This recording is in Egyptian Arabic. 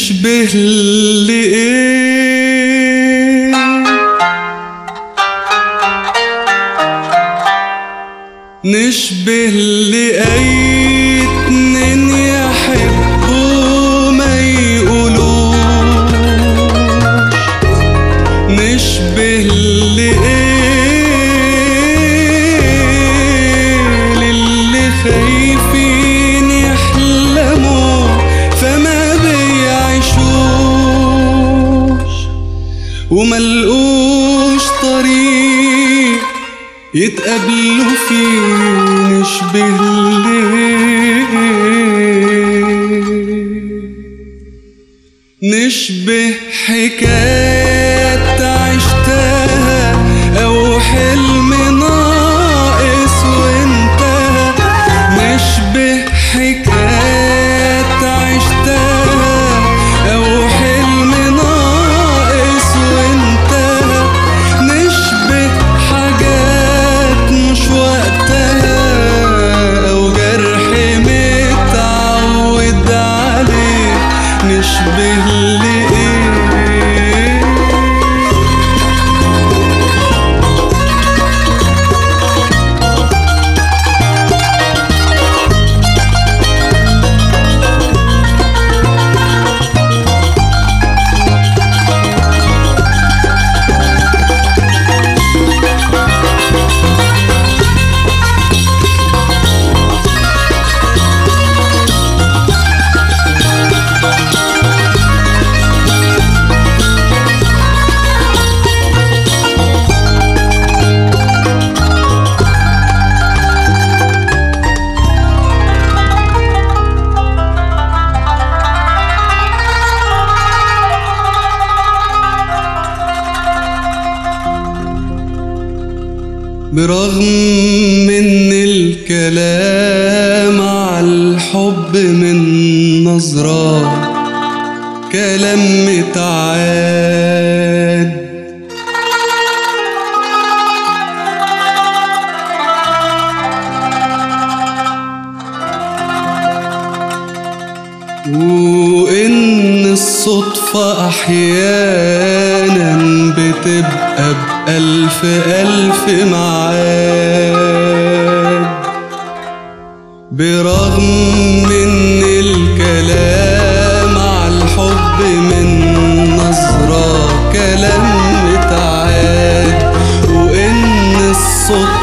نشبه لإيه نشبه لأي اتنين يحبوا ما يقولوش نشبه لإيه للي خايفين يحلموا فما بيعيشوش وملقوش طريق يتقابلوا فيه نشبه ليه نشبه حكايات عشتها أو حلم ناقص وانتهى نشبه حكايات عشتها أو حلم ناقص وانتهى نشبه حاجات مش وقتها أو جرح متعود عليه نشبه لإيه برغم من الكلام على الحب من نظرة كلام متعاد وإن الصدفة أحيانا بتبقى بألف ألف معاد برغم من الكلام على الحب من نظرة كلام متعاد وإن الصدفة